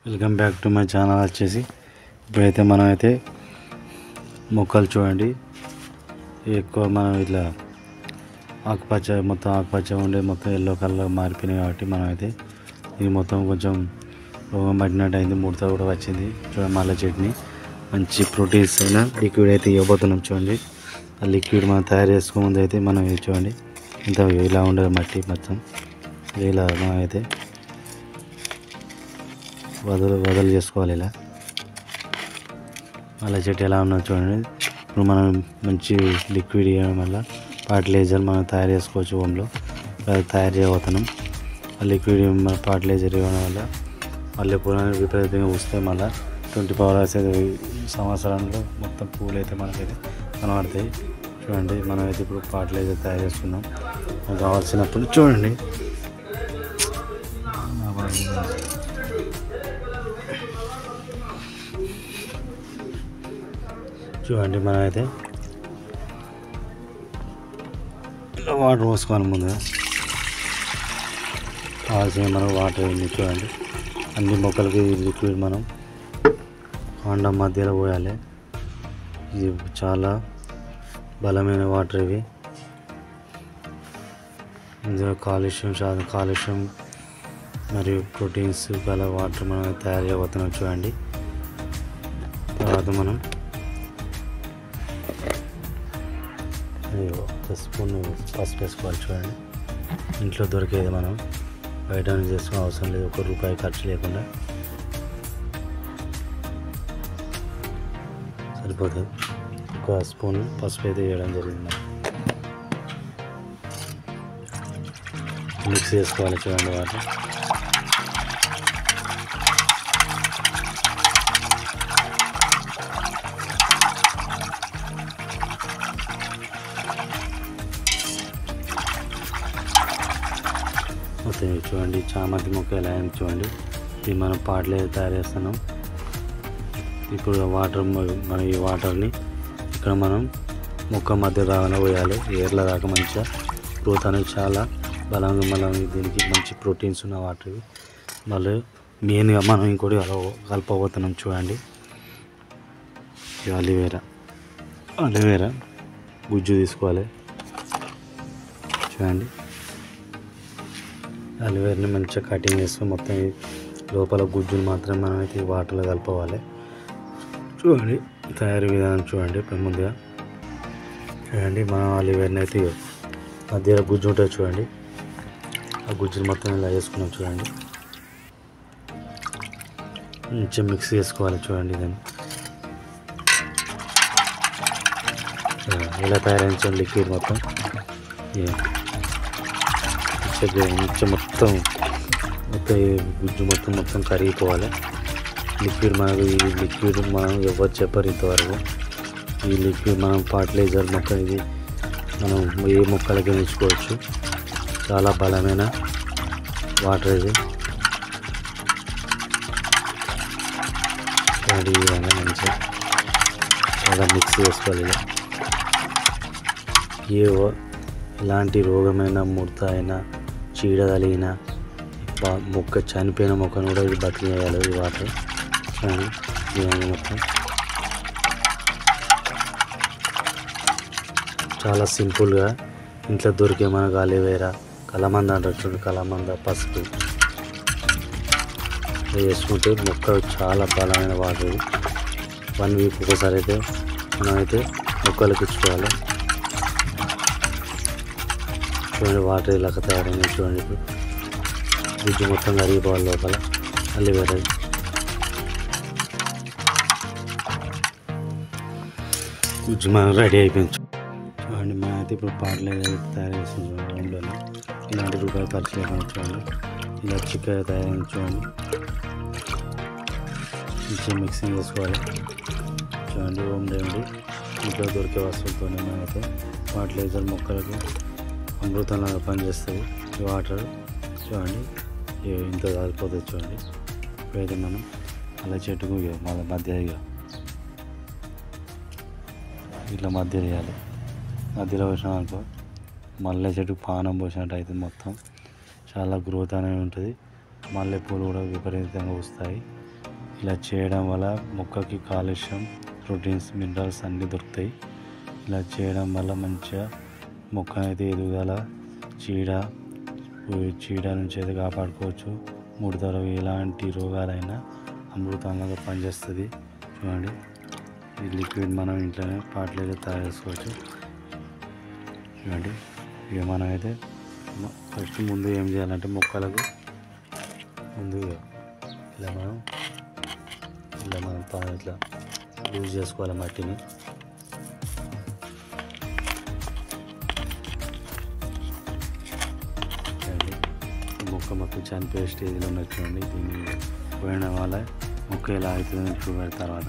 Welcome back to my channel వచ్చేసి ఇప్పుడైతే మనం అయితే మొక్కలు చూడండి ఎక్కువ మనం ఇట్లా ఆకుపచ్చ మొత్తం ఆకుపచ్చ ఉండే మొత్తం ఎల్లో కలర్ మారిపోయినాయి కాబట్టి మనం అయితే ఇది మొత్తం కొంచెం రోగం పట్టినట్టు అయింది ముడత కూడా వచ్చింది చూడండి మళ్ళీ చట్నీ మంచి ప్రోటీన్స్ అయిన లిక్విడ్ అయితే ఇవ్వబోతున్నాం చూడండి ఆ లిక్విడ్ మనం తయారు చేసుకోముందు అయితే మనం ఇది చూడండి ఇంత ఇలా ఉండదు మట్టి మొత్తం ఇలా మనం అయితే వదలు వదలు చేసుకోవాలి ఇలా మళ్ళీ చెట్టు ఎలా ఉన్నదో చూడండి ఇప్పుడు మనం మంచి లిక్విడ్ ఇవ్వడం వల్ల ఫర్టిలైజర్ మనం తయారు చేసుకోవచ్చు హోమ్లో అది తయారు చేయబోతున్నాం ఆ లిక్విడ్ ఫర్టిలైజర్ ఇవ్వడం వల్ల మళ్ళీ పూలను విపరీతంగా వస్తాయి మళ్ళీ ట్వంటీ ఫోర్ అవర్స్ అయితే సంవత్సరంలో మొత్తం పూలు అయితే మనకైతే కనబడతాయి చూడండి మనం అయితే ఇప్పుడు ఫర్టిలైజర్ తయారు చేసుకున్నాం మనకు కావాల్సినప్పుడు చూడండి చూడండి మనం అయితే ఇలా వాటర్ పోసుకోవాలి ముందుగా కావాల్సిన మనం వాటర్ ఇన్ని చూడండి అన్ని మొక్కలకి ఈ లిక్విడ్ మనం కాండం మధ్యలో పోయాలి ఇది చాలా బలమైన వాటర్ ఇవి ఇందులో కాలుష్యం శాతం కాలుష్యం మరియు ప్రోటీన్స్ గల వాటర్ మనం తయారు చేయబోతున్నాం చూడండి తర్వాత మనం అయ్యో, ఒక స్పూన్ పసుపు వేసుకోవాలి చూడండి ఇంట్లో దొరికేది మనం బయట నుంచి చేసుకునే అవసరం లేదు ఒక రూపాయి ఖర్చు లేకుండా సరిపోతుంది ఒక స్పూన్ పసుపు అయితే వేయడం జరిగింది మనం. మిక్స్ చేసుకోవాలి చూడండి వాటర్ మొత్తం ఇవి చూడండి చామంతి మొక్క ఎలా అయింది చూడండి ఇది మనం పాటలు తయారు చేస్తున్నాం ఇప్పుడు వాటర్ మ- మన ఈ వాటర్ని ఇక్కడ మనం మొక్క మధ్య రాగానే పోయాలి ఏర్ల దాకా మంచిగా గ్రోత్ అనేది చాలా బలంగా మనం దీనికి మంచి ప్రోటీన్స్ ఉన్న వాటర్ ఇవి మళ్ళీ మెయిన్గా మనం ఇంకోటి అలా కలపబోతున్నాం చూడండి ఇది అలివేరా అలివేరా గుజ్జు తీసుకోవాలి చూడండి అలివేర్ని మంచిగా కటింగ్ చేసుకొని మొత్తం ఈ లోపల గుజ్జుని మాత్రం మనం అయితే ఈ వాటర్లో కలుపుకోవాలి చూడండి తయారీ విధానం చూడండి ఇప్పుడు ముందుగా చూడండి మనం అలివేర్ని అయితే ఇగో మధ్యలో గుజ్జు ఉంటుంది చూడండి ఆ గుజ్జుని మొత్తం ఇలా వేసుకున్నాం చూడండి మంచిగా మిక్స్ చేసుకోవాలి చూడండి దాన్ని ఇలా- ఇలా తయారైన చూడండి లిక్విడ్ మొత్తం ఇగో. మంచిగా మంచిగా మొత్తం మొత్తం ఈ గుజ్జు మొత్తం మొత్తం కరిగిపోవాలి లిక్విడ్ మనకు ఈ లిక్విడ్ మనం ఎవరు చెప్పరు ఇంతవరకు ఈ లిక్విడ్ మనం ఫర్టిలైజర్ మొక్క ఇది మనం ఏ మొక్కలకి ఎంచుకోవచ్చు చాలా బలమైన వాటర్ ఇది చూడండి ఈ విధంగా మంచిగా చాలా మిక్స్ చేసుకోవాలి ఇలా ఏ వ- ఎలాంటి రోగమైన ముడత అయినా చీడ కలిగిన బా- మొక్క చనిపోయిన మొక్కను కూడా ఇది బతికేయాలి ఈ వాటర్ చూడండి ఈ విధంగా మొత్తం చాలా సింపుల్గా ఇంట్లో దొరికే మనకు అలివేరా కలమంద అంటారు చూడండి కలమంద పసుపు ఇవి వేసుకుంటే మొక్క చాలా బలమైన వాటర్ ఇది వన్ వీక్ ఒకసారి అయితే మనం అయితే మొక్కలకు ఇచ్చుకోవాలి చూడండి వాటర్ ఇలాగ తయారైంది చూడండి ఇప్పుడు గుజ్జు మొత్తం కరిగిపోవాలి లోపల మళ్ళీ వేరే గుజ్జు మనం రెడీ అయిపోయింది చూడండి మనం అయితే ఇప్పుడు పాటలు ఏదైతే తయారు చేస్తుంది చూడండి హోమ్లోనే ఇలాంటి రూపాయలు ఖర్చు లేకుండా చూడండి ఇలా చిక్కగా తయారైంది చూడండి మంచిగా మిక్సింగ్ చేసుకోవాలి చూడండి హోమ్ రెమెడీ ఇంట్లో దొరికే వస్తువులతోనే మనమైతే ఫర్టిలైజర్ మొక్కలకు అమృతంలాగా పనిచేస్తుంది ఈ వాటర్ చూడండి ఇగో ఇంత కాలిపోతుంది చూడండి ఇప్పుడైతే మనం అలా చెట్టుకు ఇగో మళ్ళీ మధ్య ఇక ఇట్లా మధ్య వేయాలి మధ్యలో పోసినాం అనుకో మల్లె చెట్టుకు పానం పోసినట్టు అయితే మొత్తం చాలా గ్రోత్ అనేది ఉంటుంది మల్లెపూలు కూడా విపరీతంగా వస్తాయి ఇలా చేయడం వల్ల మొక్కకి కాలుష్యం ప్రోటీన్స్ మినరల్స్ అన్నీ దొరుకుతాయి ఇలా చేయడం వల్ల మంచిగా మొక్క అయితే ఎదుగుదల చీడ ఈ చీడ నుంచి అయితే కాపాడుకోవచ్చు ముడతలు ఎలాంటి రోగాలైనా అమృతంగా పనిచేస్తుంది చూడండి ఈ లిక్విడ్ మనం ఇంట్లోనే పాటలు అయితే తయారు చేసుకోవచ్చు చూడండి ఇక మనం అయితే ఫస్ట్ ముందు ఏం చేయాలంటే మొక్కలకు ముందు ఇలా మనం ఇలా మనం పా- ఇట్లా యూజ్ చేసుకోవాలి మట్టిని చూడండి ఈ మొక్క మొత్తం చనిపోయే స్టేజ్లో ఉన్నది చూడండి దీన్ని పోయడం వల్ల మొక్క ఎలా అవుతుందని చూపెడిన తర్వాత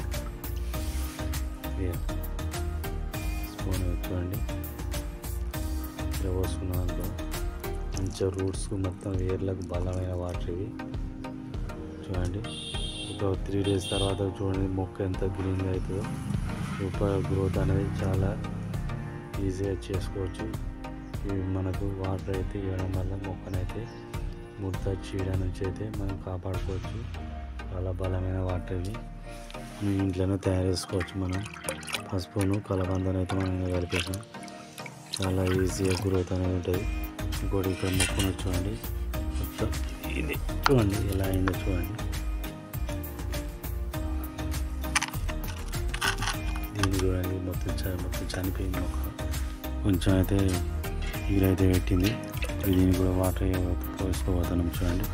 ఇక స్పూన్ చూడండి ఇలా పోసుకున్నాం అనుకో మంచిగా రూట్స్ మొత్తం వేర్లకు బలమైన వాటర్ ఇవి చూడండి ఒక త్రీ డేస్ తర్వాత చూడండి మొక్క ఎంత గ్రీన్గా అవుతుందో సూపర్ గ్రోత్ అనేది చాలా ఈజీగా చేసుకోవచ్చు ఇవి మనకు వాటర్ అయితే ఇవ్వడం వల్ల మొక్కనైతే ముడత చీడ నుంచి అయితే మనం కాపాడుకోవచ్చు చాలా బలమైన వాటర్ ఇవి మనం ఇంట్లోనే తయారు చేసుకోవచ్చు మనం పసుపును కలబందను అయితే మనం ఇలా కలిపేసాం చాలా ఈజీగా గ్రోత్ అనేది ఉంటుంది ఇంకోటి ఇక్కడ మొక్కను చూడండి మొత్తం ఇది చూడండి ఎలా అయిందో చూడండి దీన్ని చూడండి మొత్తం చ- మొత్తం చనిపోయింది మొక్క కొంచెం అయితే ఈరైతే పెట్టింది దీన్ని కూడా వాటర్ పోసుకోబోతున్నాం చూడండి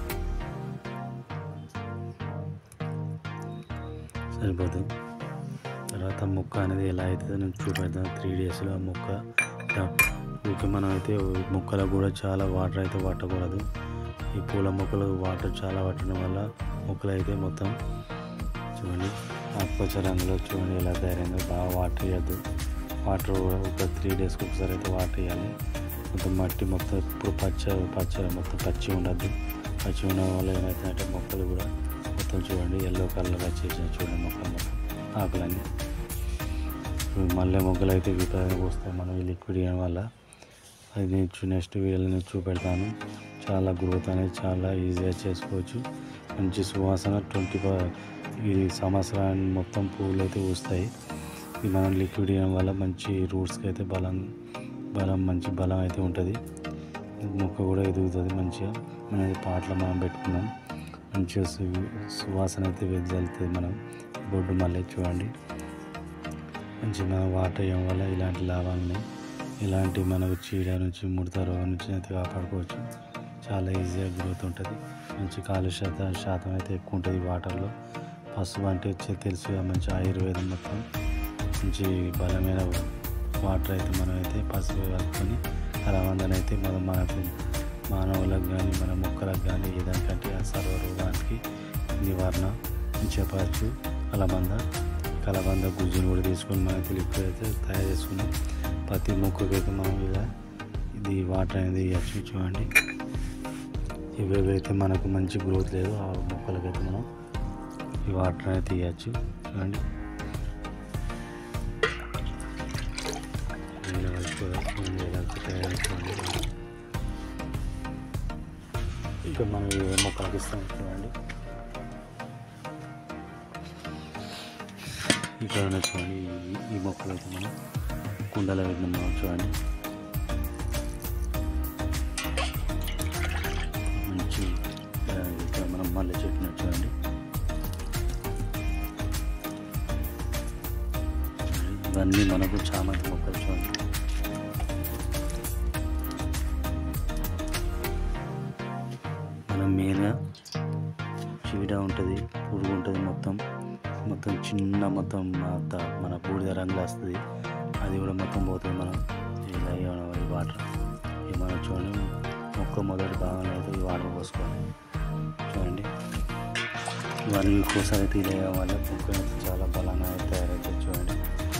సరిపోతుంది తర్వాత మొక్క అనేది ఎలా అవుతుందో నేను చూపెడతాను త్రీ డేస్లో ఆ మొక్క ఇలా ఊరికే మనం అయితే మొక్కలకు కూడా చాలా వాటర్ అయితే పట్టకూడదు ఈ పూల మొక్కలు వాటర్ చాలా పట్టడం వల్ల మొక్కలు అయితే మొత్తం చూడండి ఆకుపచ్చ రంగులో చూడండి ఎలా తయారైందో బాగా వాటర్ ఇవ్వద్దు వాటర్ ఒక త్రీ డేస్కి ఒకసారి అయితే వాటర్ ఇవ్వాలి మొత్తం మట్టి మొత్తం ఇప్పుడు పచ్చ పచ్చ మొత్తం పచ్చి ఉండద్దు పచ్చి ఉండడం వల్ల ఏమవుతుందంటే మొక్కలు కూడా మొత్తం చూడండి ఎల్లో కలర్ వచ్చేసి చూడండి మొక్కలు మొత్తం ఆకులన్నీ ఇప్పుడు మల్లె మొగ్గలు అయితే విపరీతంగా వస్తాయి మనం ఈ లిక్విడ్ ఇవ్వడం వల్ల అది నేను చూ- నెక్స్ట్ వీడియోలో నేను చూపెడతాను చాలా గ్రోత్ అనేది చాలా ఈజీగా చేసుకోవచ్చు మంచి సువాసన ట్వంటీ ఇది సంవత్సరాన్ని మొత్తం పువ్వులు అయితే పూస్తాయి ఇది మనం లిక్విడ్ ఇవ్వడం వల్ల మంచి రూట్స్కి అయితే బలం బలం మంచి బలం అయితే ఉంటుంది మొక్క కూడా ఎదుగుతుంది మంచిగా మన పాటలు మనం పెట్టుకున్నాం మంచిగా సు- సువాసన అయితే వెదజల్లుతుంది మనం బొడ్డు మళ్ళీ చూడండి మంచి మనం వాటర్ వేయడం వల్ల ఇలాంటి లాభాలు ఉన్నాయి ఇలాంటి మనకు చీడ నుంచి ముడత రోగం నుంచి అయితే కాపాడుకోవచ్చు చాలా ఈజీగా గ్రోత్ ఉంటుంది మంచి కాలుష్య శాతం శాతం అయితే ఎక్కువ ఉంటుంది వాటర్లో పసుపు అంటే వచ్చే తెలుసు కదా, మంచి ఆయుర్వేదం మొత్తం మంచి బలమైన వాటర్ అయితే మనం అయితే పసుపు కలుపుకొని కలవందని అయితే మనం మనకు మానవులకు కానీ మన మొక్కలకు కానీ ఏదానికంటే ఆ సర్వ రోగానికి నివారణ చెప్పచ్చు కలబంద కలబంద గుజ్జును కూడా తీసుకొని మనం అయితే లిక్విడ్ అయితే తయారు చేసుకున్నాం ప్రతి మొక్కకైతే మనం ఇలా ఇది వాటర్ అనేది ఇవ్వచ్చు చూడండి ఇవేవైతే మనకు మంచి గ్రోత్ లేదు ఆ మొక్కలకైతే మనం ఈ వాటర్ అయితే ఇవ్వచ్చు చూడండి ఇలా కలుపుకోవాలి. చూడండి ఎలా తయారు చేసుకోండి ఇంకా మనం ఏ మొక్కలకి ఇస్తాం చూడండి ఇక్కడ ఉన్న చూడండి ఈ- ఈ మొక్కలు అయితే మనం కుండలో పెట్టిన మనం చూడండి మంచి ఆ, ఇక్కడ మనం మల్లె చెట్టుని చూడండి ఇవన్నీ మనకు చామంతి మొక్కలు చూడండి మనం మెయిన్గా చీడ ఉంటుంది పురుగు ఉంటుంది మొత్తం మొత్తం చిన్న మొత్తం అంత మన బూడిద రంగు వస్తుంది అది కూడా మొత్తం పోతుంది మనం ఇలా ఇవ్వడం వల్ల ఈ వాటర్ ఇవి మనం చూడండి మొక్క మొదటి భాగంలో అయితే ఈ వాటర్ పోసుకోవాలి చూడండి ఇవన్నీ కోసం అయితే ఇలా వేయడం వల్ల మొక్క అయితే చాలా బలంగా అయితే తయారవుతుంది చూడండి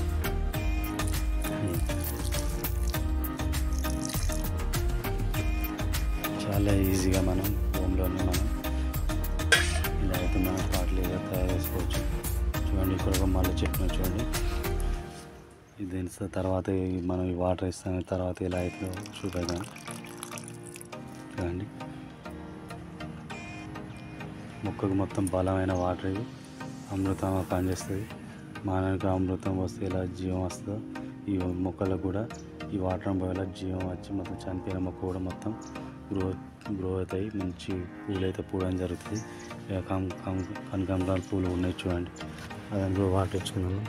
చాలా ఈజీగా మనం హోమ్లోనే మనం ఇలా అయితే మనం పాటలుగా తయారు చేసుకోవచ్చు చూడండి ఇక్కడ ఒక మళ్ళీ చెప్పిన చూడండి ఇది ఇస్తే తర్వాత ఈ- మనం ఈ వాటర్ ఇస్తాం తర్వాత ఎలా అవుతుందో చూపెడదాం చూడండి మొక్కకు మొత్తం బలమైన వాటర్ ఇది అమృతం పనిచేస్తుంది మానవునికి అమృతం వస్తే ఇలా జీవం వస్తుందో ఈ మొక్కలకు కూడా ఈ వాటర్ పోయేలా జీవం వచ్చి మొత్తం చనిపోయిన మొక్క కూడా మొత్తం గ్రో గ్రో అవుతాయి మంచి పూలు అయితే పూయడం జరుగుతుంది ఇక కం కం కనకాంబరాల పూలు ఉన్నాయి చూడండి అది అందులో వాటర్ ఇచ్చుకున్నాను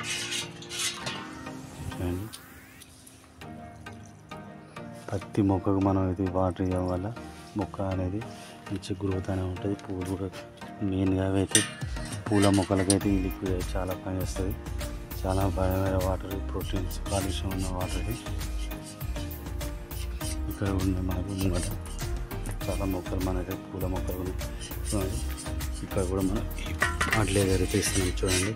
చూడండి ప్రతి మొక్కకు మనం ఇది వాటర్ ఇవ్వడం వల్ల మొక్క అనేది మంచి గ్రోత్ అనేది ఉంటుంది పువ్వులు కూడా మెయిన్గా అయితే పూల మొక్కలకైతే ఈ లిక్విడ్ అయితే చాలా పనిచేస్తుంది చాలా బలమైన వాటర్ ప్రోటీన్స్ కాలుష్యం ఉన్న వాటర్ ఇది ఇక్కడ ఉంది మనకు ముంగట చాలా మొక్కలు మనకి పూల మొక్కలు ఉన్నాయి చూడండి ఇక్కడ కూడా మనం అట్లే తెరిపిస్తున్నాం చూడండి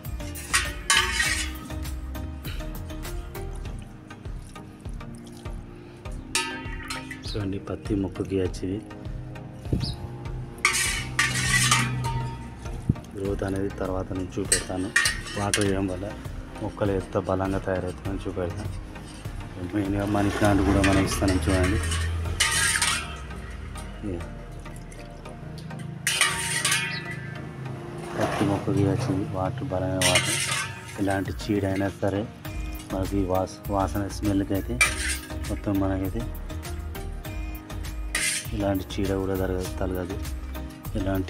చూడండి పత్తి మొక్కకి వచ్చేది గ్రోత్ అనేది తర్వాత నేను చూపెడతాను వాటర్ వేయడం వల్ల మొక్కలు ఎంత బలంగా తయారవుతుందని చూపెడతాను మెయిన్గా మనీ ప్లాంట్ కూడా మనం ఇస్తాను చూడండి ఇది. పత్తి మొక్కకి వచ్చింది వాటర్ బలమైన వాటర్ ఇలాంటి చీడ అయినా సరే మనకి వాస వాసన స్మెల్కి అయితే మొత్తం మనకైతే ఇలాంటి చీడ కూడా తరగదు తలగదు ఇలాంటి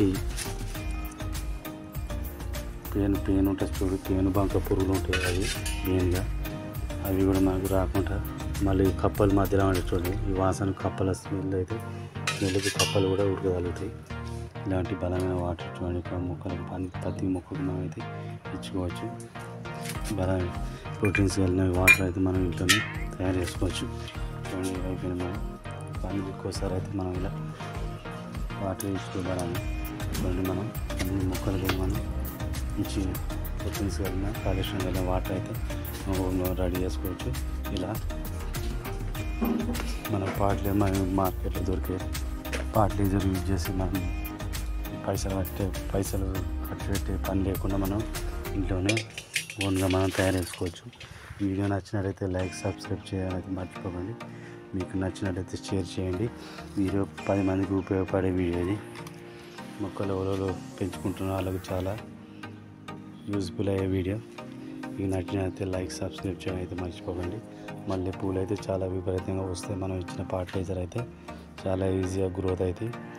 పేను పేను ఉంటుంది చూడు పేను బంక పురుగులు ఉంటాయి అవి మెయిన్గా అవి కూడా మనకు రాకుండా మళ్ళీ కప్పలు మధ్యలో ఉంటే చూడండి ఈ వాసన కప్పల స్మెల్ అయితే స్మెల్కి కప్పలు కూడా ఉడకగలుగుతాయి ఇలాంటి బలమైన వాటర్ చూడండి ఇక్కడ మొక్కలకు పని ప్రతి మొక్కకు మనం అయితే ఇచ్చుకోవచ్చు బలమైన ప్రోటీన్స్ కలిగిన వాటర్ అయితే మనం ఇంట్లోనే తయారు చేసుకోవచ్చు చూడండి ఇలా అయిపోయిన మనం పని ఒక్కోసారి అయితే మనం ఇలా వాటర్ ఇచ్చుకోవాలని చూడండి మనం అన్ని మొక్కలకి మనం మంచి ప్రోటీన్స్ కలిగిన కాలుష్యం కలిగిన వాటర్ అయితే మనం రెడీ చేసుకోవచ్చు ఇలా మన పాటలే మనం మార్కెట్లో దొరికే పాటలేజర్ యూజ్ చేసి మనం పైసలు కట్టే పైసలు ఖర్చు పెట్టే పని లేకుండా మనం ఇంట్లోనే ఓన్గా మనం తయారు చేసుకోవచ్చు ఈ వీడియో నచ్చినట్లయితే లైక్ సబ్స్క్రైబ్ చేయడానికి మర్చిపోకండి మీకు నచ్చినట్లయితే షేర్ చేయండి వీడియో పది మందికి ఉపయోగపడే వీడియో ఇది మొక్కలు ఎవరెవరు పెంచుకుంటున్న వాళ్ళకు చాలా యూజ్ఫుల్ అయ్యే వీడియో మీకు నచ్చినట్లయితే లైక్ సబ్స్క్రైబ్ చేయడం అయితే మర్చిపోకండి మళ్ళీ పూలు అయితే చాలా విపరీతంగా వస్తాయి మనం ఇచ్చిన ఫర్టిలైజర్ అయితే చాలా ఈజీగా గ్రోత్ అవుతాయి